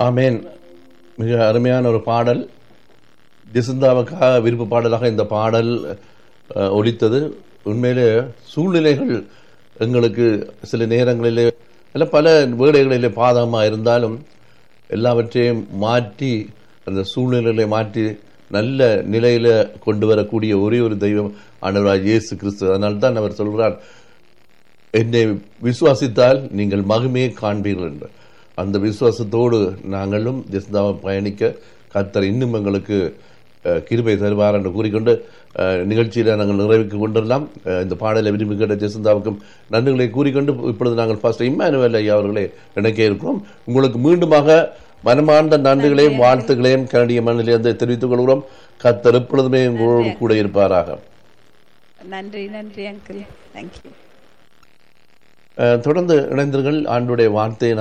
ஆமேன் மிக அருமையான ஒரு பாடல் ஜெசிந்தாவுக்காக விருப்ப பாடலாக இந்த பாடல் அஹ், ஒலித்தது உண்மையிலே சூழ்நிலைகள் எங்களுக்கு சில நேரங்களிலே அல்ல பல வேலைகளிலே பாதகமாக இருந்தாலும் எல்லாவற்றையும் மாற்றி அந்த சூழ்நிலைகளை மாற்றி நல்ல நிலையில கொண்டு வரக்கூடிய ஒரே ஒரு தெய்வம் ஆண்டவராய் இயேசு கிறிஸ்து அதனால தான் அவர் சொல்கிறார் என்னை விசுவாசித்தால் நீங்கள் மகிமையை காண்பீர்கள் என்று அந்த விசுவாசத்தோடு நாங்களும் ஜெஸ்தாவை பயணிக்க கர்த்தர் இன்னும் எங்களுக்கு அஹ், கிருபை தருவார் என்று கூறிக்கொண்டு அஹ், நிகழ்ச்சியில நாங்கள் நிறைவுக்கு கொண்டுடலாம் அஹ், இந்த பாடலை விரும்பி கேட்ட ஜெசிந்தாவுக்கும் நன்றிகளை கூறிக்கொண்டு இப்பொழுது நாங்கள் ஃபர்ஸ்ட் இம்மானுவேல் ஐயா அவர்களை இணைக்க இருக்கிறோம் உங்களுக்கு மீண்டுமாக மனமார்ந்த நன்றிகளையும் வாழ்த்துக்களையும் கனடிய மண்ணிலிருந்து தெரிவித்துக் கொள்கிறோம் கர்த்தர் எப்பொழுதுமே உங்களோடு கூட இருப்பாராக நன்றி நன்றி அங்கிள் தேங்க்யூ அஹ், தொடர்ந்து இணைந்தீர்கள் ஆண்டுடைய வார்த்தையை